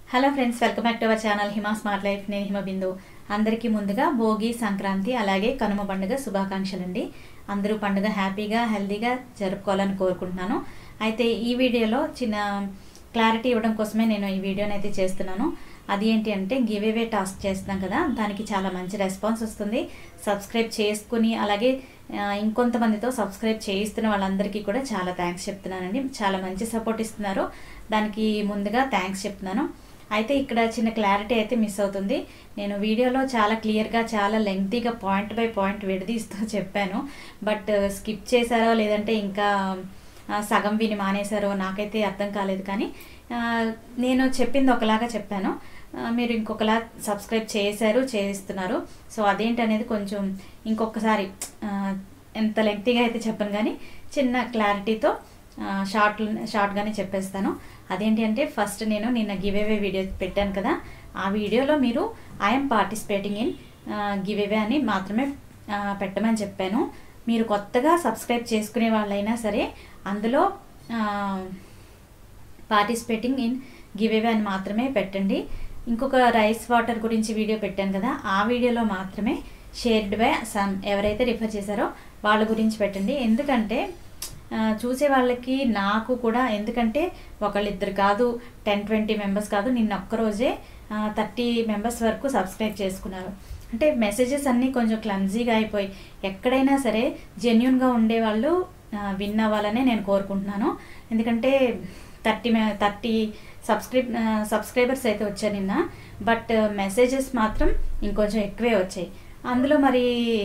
hello friends welcome back to our channel Hima smart life నేను హిమ బిందు అందరికీ ముందుగా భోగి సంక్రాంతి అలాగే కనుమ పండుగ శుభాకాంక్షలు అండి అందరూ పండుగ హ్యాపీగా హెల్తీగా జరుపుకోవాలని కోరుకుంటున్నాను అయితే ఈ వీడియోలో చిన్న క్లారిటీ ఇవ్వడం కోసమే నేను ఈ వీడియోని అయితే చేస్తున్నాను అది ఏంటి అంటే గివ్ అవే టాస్క్ చేస్తున్నాం కదా దానికి చాలా మంచి రెస్పాన్స్ వస్తుంది సబ్స్క్రైబ్ చేసుకుని అలాగే ఆ, ఇంకొంతమందితో సబ్స్క్రైబ్ చేయిస్తున్న వాళ్ళందరికీ కూడా చాలా థ్యాంక్స్ చెప్తున్నానండి చాలా మంచి సపోర్ట్ ఇస్తున్నారు దానికి ముందుగా థ్యాంక్స్ చెప్తున్నాను అయితే ఇక్కడ చిన్న క్లారిటీ అయితే మిస్ అవుతుంది నేను వీడియోలో చాలా క్లియర్గా చాలా లెంగ్తీగా పాయింట్ బై పాయింట్ విడదీస్తూ చెప్పాను బట్ స్కిప్ చేశారో లేదంటే ఇంకా ఆ, సగం విని మానేశారో నాకైతే అర్థం కాలేదు కానీ ఆ, నేను చెప్పింది ఒకలాగా చెప్పాను ఆ, మీరు ఇంకొకలా సబ్స్క్రైబ్ చేశారు చేస్తున్నారు సో అదేంటనేది కొంచెం ఇంకొకసారి ఆ, ఎంత లెంగ్తీగా అయితే చెప్పను కానీ చిన్న క్లారిటీతో షార్ట్ షార్ట్గానే చెప్పేస్తాను అదేంటి అంటే ఫస్ట్ నేను నిన్న గివ్ అవే వీడియో పెట్టాను కదా ఆ వీడియోలో మీరు I'm participating in giveaway అని మాత్రమే ఆ, పెట్టమని చెప్పాను మీరు కొత్తగా సబ్స్క్రైబ్ చేసుకునే వాళ్ళైనా సరే అందులో పార్టిసిపేటింగ్ ఇన్ గివ్ అవే అని మాత్రమే పెట్టండి ఇంకొక రైస్ వాటర్ గురించి వీడియో పెట్టాను కదా ఆ వీడియోలో మాత్రమే షేర్డ్ బై సమ్ ఎవరైతే రిఫర్ చేశారో వాళ్ళ గురించి పెట్టండి ఎందుకంటే ఆ, చూసే వాళ్ళకి నాకు కూడా ఎందుకంటే ఒకళ్ళిద్దరు కాదు టెన్ ట్వంటీ మెంబర్స్ కాదు నిన్న ఒక్కరోజే థర్టీ మెంబర్స్ వరకు సబ్స్క్రైబ్ చేసుకున్నారు అంటే మెసేజెస్ అన్నీ కొంచెం క్లమ్జీగా అయిపోయి ఎక్కడైనా సరే జెన్యున్గా ఉండేవాళ్ళు విన్ అవ్వాలనే నేను కోరుకుంటున్నాను ఎందుకంటే థర్టీ థర్టీ సబ్స్క్రైబ్ సబ్స్క్రైబర్స్ అయితే వచ్చారు నిన్న బట్ మెసేజెస్ మాత్రం ఇంకొంచెం ఎక్కువే వచ్చాయి అందులో మరి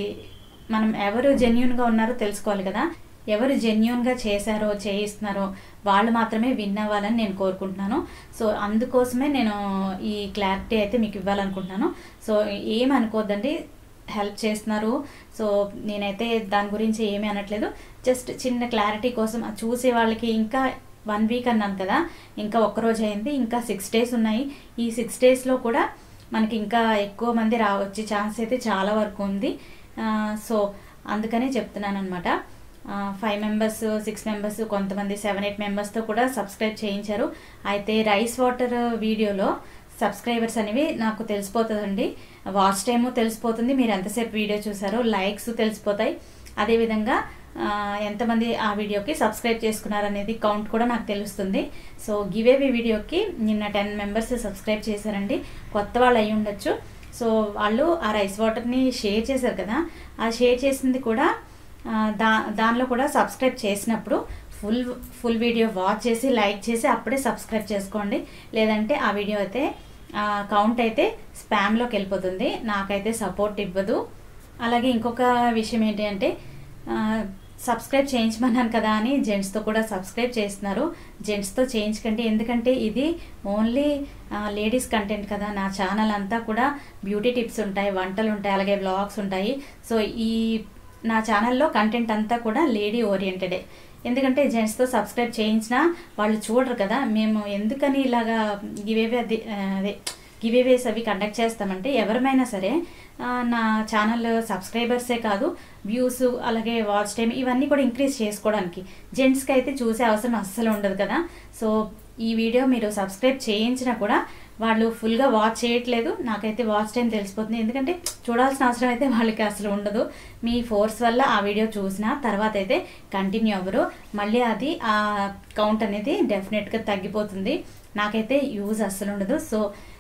మనం ఎవరు జెన్యున్గా ఉన్నారో తెలుసుకోవాలి కదా ఎవరు జెన్యున్గా చేశారో చేయిస్తున్నారో వాళ్ళు మాత్రమే విన్ అవ్వాలని నేను కోరుకుంటున్నాను సో అందుకోసమే నేను ఈ క్లారిటీ అయితే మీకు ఇవ్వాలనుకుంటున్నాను సో ఏం అనుకోవద్దండి హెల్ప్ చేస్తున్నారు సో నేనైతే దాని గురించి ఏమీ అనట్లేదు జస్ట్ చిన్న క్లారిటీ కోసం అది చూసే వాళ్ళకి ఇంకా వన్ వీక్ అన్నాను కదా ఇంకా ఒక్కరోజు అయింది ఇంకా సిక్స్ డేస్ ఉన్నాయి ఈ సిక్స్ డేస్లో కూడా మనకి ఇంకా ఎక్కువ మంది రావచ్చే ఛాన్స్ అయితే చాలా వరకు ఉంది ఆ, సో అందుకనే చెప్తున్నాను అనమాట ఫైవ్ మెంబర్స్ సిక్స్ మెంబర్స్ కొంతమంది సెవెన్ ఎయిట్ మెంబర్స్తో కూడా సబ్స్క్రైబ్ చేయించారు అయితే రైస్ వాటర్ వీడియోలో సబ్స్క్రైబర్స్ అనేవి నాకు తెలిసిపోతుందండి వాచ్ టైము తెలిసిపోతుంది మీరు ఎంతసేపు వీడియో చూసారో లైక్స్ తెలిసిపోతాయి అదేవిధంగా ఆ, ఎంతమంది ఆ వీడియోకి సబ్స్క్రైబ్ చేసుకున్నారు అనేది కౌంట్ కూడా నాకు తెలుస్తుంది సో గివేవి వీడియోకి నిన్న టెన్ మెంబర్స్ సబ్స్క్రైబ్ చేశారండి కొత్త వాళ్ళు అయి ఉండొచ్చు సో వాళ్ళు ఆ రైస్ వాటర్ని షేర్ చేశారు కదా ఆ షేర్ చేసింది కూడా ఆ, దా దానిలో కూడా సబ్స్క్రైబ్ చేసినప్పుడు ఫుల్ ఫుల్ వీడియో వాచ్ చేసి లైక్ చేసి అప్పుడే సబ్స్క్రైబ్ చేసుకోండి లేదంటే ఆ వీడియో అయితే కౌంట్ అయితే స్పామ్లోకి వెళ్ళిపోతుంది నాకైతే సపోర్ట్ ఇవ్వదు అలాగే ఇంకొక విషయం ఏంటి అంటే ఆ, సబ్స్క్రైబ్ చేయించమన్నాను కదా అని జెంట్స్తో కూడా సబ్స్క్రైబ్ చేస్తున్నారు జెంట్స్తో చేయించకండి ఎందుకంటే ఇది ఓన్లీ లేడీస్ కంటెంట్ కదా నా ఛానల్ అంతా కూడా బ్యూటీ టిప్స్ ఉంటాయి వంటలు ఉంటాయి అలాగే వ్లాగ్స్ ఉంటాయి సో ఈ నా ఛానల్లో కంటెంట్ అంతా కూడా లేడీ ఓరియంటెడే ఎందుకంటే జెంట్స్తో సబ్స్క్రైబ్ చేయించినా వాళ్ళు చూడరు కదా మేము ఎందుకని ఇలాగా గివేవే అది ఆ, అదే గివేవేస్ అవి కండక్ట్ చేస్తామంటే ఎవరమైనా సరే ఆ, నా ఛానల్ సబ్స్క్రైబర్సే కాదు వ్యూస్ అలాగే వాచ్ టైం ఇవన్నీ కూడా ఇంక్రీజ్ చేసుకోవడానికి జెంట్స్కి అయితే చూసే అవసరం అస్సలు ఉండదు కదా సో ఈ వీడియో మీరు సబ్స్క్రైబ్ చేయించినా కూడా వాళ్ళు ఫుల్గా వాచ్ చేయట్లేదు నాకైతే వాచ్ టైం తెలిసిపోతుంది ఎందుకంటే చూడాల్సిన అవసరం అయితే వాళ్ళకి అసలు ఉండదు మీ ఫోర్స్ వల్ల ఆ వీడియో చూసిన తర్వాత అయితే కంటిన్యూ అవ్వరు మళ్ళీ అది ఆ కౌంట్ అనేది డెఫినెట్గా తగ్గిపోతుంది నాకైతే యూజ్ అస్సలు ఉండదు so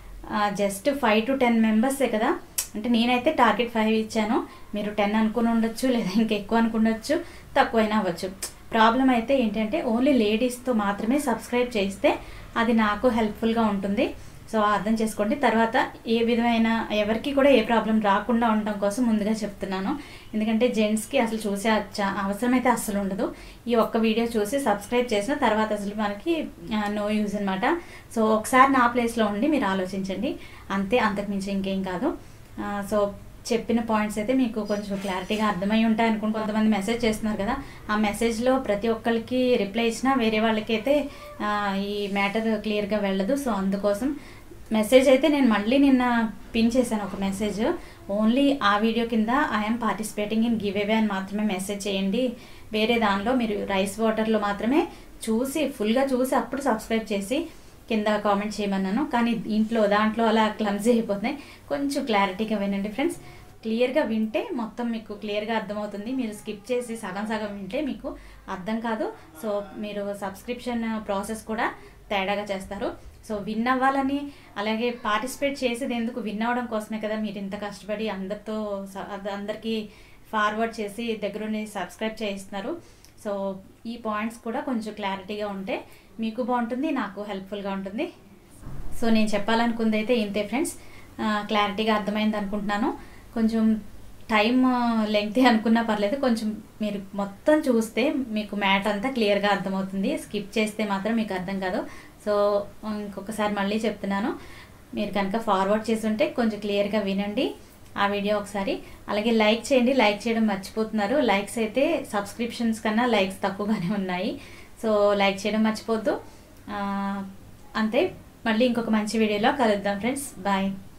just five to ten మెంబర్సే కదా అంటే నేనైతే టార్గెట్ ఫైవ్ ఇచ్చాను మీరు టెన్ అనుకుని ఉండొచ్చు లేదా ఇంకా ఎక్కువ అనుకుండొచ్చు తక్కువైనా అవ్వచ్చు ప్రాబ్లం అయితే ఏంటంటే ఓన్లీ లేడీస్తో మాత్రమే సబ్స్క్రైబ్ చేస్తే అది నాకు హెల్ప్ఫుల్గా ఉంటుంది సో అర్థం చేసుకోండి తర్వాత ఏ విధమైన ఎవరికి కూడా ఏ ప్రాబ్లం రాకుండా ఉండడం కోసం ముందుగా చెప్తున్నాను ఎందుకంటే జెంట్స్కి అసలు చూసే చ- అవసరం అయితే అస్సలు ఉండదు ఈ ఒక్క వీడియో చూసి సబ్స్క్రైబ్ చేసిన తర్వాత అసలు మనకి నో యూజ్ అనమాట సో ఒకసారి నా ప్లేస్లో ఉండి మీరు ఆలోచించండి అంతే అంతకుమించి ఇంకేం కాదు ఆ, సో చెప్పిన పాయింట్స్ అయితే మీకు కొంచెం క్లారిటీగా అర్థమై ఉంటాయి అనుకుంటూ కొంతమంది మెసేజ్ చేస్తున్నారు కదా ఆ మెసేజ్లో ప్రతి ఒక్కరికి రిప్లై ఇచ్చినా వేరే వాళ్ళకి అయితే ఆ, ఈ మ్యాటర్ క్లియర్గా వెళ్ళదు సో అందుకోసం మెసేజ్ అయితే నేను మళ్ళీ నిన్న పిన్ చేశాను ఒక మెసేజ్ ఓన్లీ ఆ వీడియో కింద I'm participating in giveaway అని మాత్రమే మెసేజ్ చేయండి వేరే దానిలో మీరు రైస్ వాటర్లో మాత్రమే చూసి ఫుల్గా చూసి అప్పుడు సబ్స్క్రైబ్ చేసి కింద కామెంట్ చేయమన్నాను కానీ ఇంట్లో దాంట్లో అలా క్లమ్జీ అయిపోతున్నాయి కొంచెం క్లారిటీగా వినండి ఫ్రెండ్స్ క్లియర్గా వింటే మొత్తం మీకు క్లియర్గా అర్థమవుతుంది మీరు స్కిప్ చేసి సగం సగం వింటే మీకు అర్థం కాదు సో మీరు సబ్స్క్రిప్షన్ ప్రాసెస్ కూడా తేడాగా చేస్తారు సో విన్ అవ్వాలని అలాగే పార్టిసిపేట్ చేసేది ఎందుకు విన్ అవ్వడం కోసమే కదా మీరు ఇంత కష్టపడి అందరితో స- అద- అందరికీ ఫార్వర్డ్ చేసి దగ్గరుండి సబ్స్క్రైబ్ చేయిస్తున్నారు సో ఈ పాయింట్స్ కూడా కొంచెం క్లారిటీగా ఉంటే మీకు బాగుంటుంది నాకు హెల్ప్ఫుల్గా ఉంటుంది సో నేను చెప్పాలనుకుంది అయితే ఇంతే ఫ్రెండ్స్ క్లారిటీగా అర్థమైంది అనుకుంటున్నాను కొంచెం టైం లెంగ్త్ అనుకున్నా పర్లేదు కొంచెం మీరు మొత్తం చూస్తే మీకు మ్యాట్ అంతా క్లియర్గా అర్థమవుతుంది స్కిప్ చేస్తే మాత్రం మీకు అర్థం కాదు సో ఇంకొకసారి మళ్ళీ చెప్తున్నాను మీరు కనుక ఫార్వర్డ్ చేసి ఉంటే కొంచెం క్లియర్గా వినండి ఆ వీడియో ఒకసారి అలాగే లైక్ చేయండి లైక్ చేయడం మర్చిపోతున్నారు లైక్స్ అయితే సబ్స్క్రిప్షన్స్ కన్నా లైక్స్ తక్కువగానే ఉన్నాయి సో లైక్ చేయడం మర్చిపోద్దు ఆ, అంతే మళ్ళీ ఇంకొక మంచి వీడియోలో కలుద్దాం ఫ్రెండ్స్ బాయ్